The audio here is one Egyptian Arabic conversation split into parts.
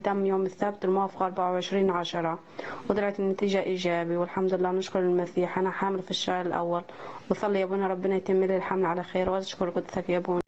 تم يوم السبت الموافق 24 عشرة وطلعت النتيجة إيجابي والحمد لله نشكر المسيح أنا حامل في الشهر الأول وصلي يا أبونا ربنا يتم لي الحمل على خير وأشكر قدسك يا أبونا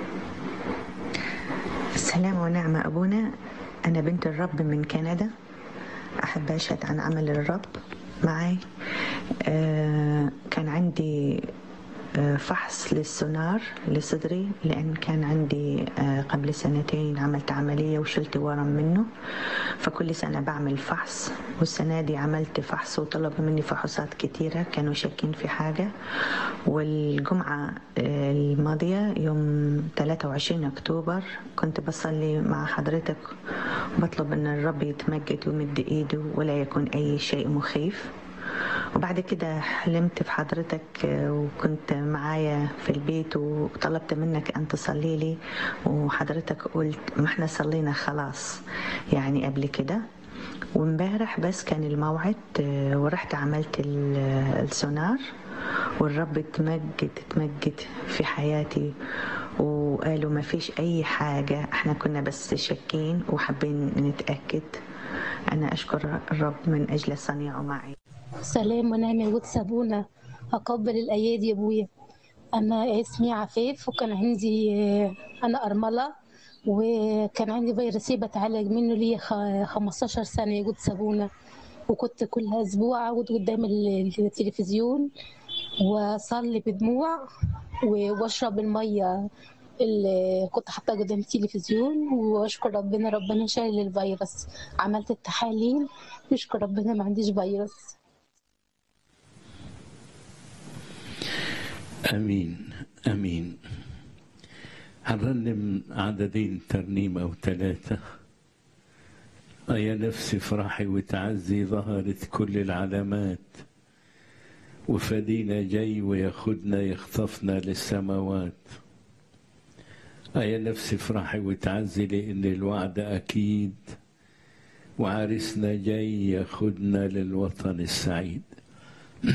السلام ونعمة أبونا أنا بنت الرب من كندا أحب أشهد عن عمل الرب معي آه، كان عندي آه، فحص للسونار لصدري لأن كان عندي آه، قبل سنتين عملت عملية وشلت ورم منه فكل سنة بعمل فحص والسنة دي عملت فحص وطلبوا مني فحوصات كتيرة كانوا شاكين في حاجة والجمعة آه، الماضية يوم 23 أكتوبر كنت بصلي مع حضرتك وبطلب أن الرب يتمجد ويمد إيده ولا يكون أي شيء مخيف وبعد كده حلمت في حضرتك آه، وكنت معايا في البيت وطلبت منك أن تصلي لي وحضرتك قلت ما احنا صلينا خلاص يعني قبل كده وامبارح بس كان الموعد آه، ورحت عملت ال- السونار والرب تمجد تمجد في حياتي وقالوا ما فيش أي حاجة احنا كنا بس شاكين وحابين نتأكد أنا أشكر الرب من أجل صنيعه معي سلام ونعمة وتسابونا أقبل الأيادي يا أبويا أنا اسمي عفاف وكان عندي أنا أرملة وكان عندي فيروس سي بتعالج منه ليا خ- 15 سنة يا جود سابونا وكنت كل أسبوع أقعد قدام ال- التلفزيون وأصلي بدموع و- وأشرب المية اللي كنت حاطاها قدام التلفزيون وأشكر ربنا ربنا شايل الفيروس عملت التحاليل نشكر ربنا ما عنديش فيروس امين امين هنرنم عددين ترنيم او ثلاثه يا نفسي افرحي وتعزي ظهرت كل العلامات وفدينا جاي وياخدنا يخطفنا للسماوات يا نفسي افرحي وتعزي لان الوعد اكيد وعرسنا جاي ياخدنا للوطن السعيد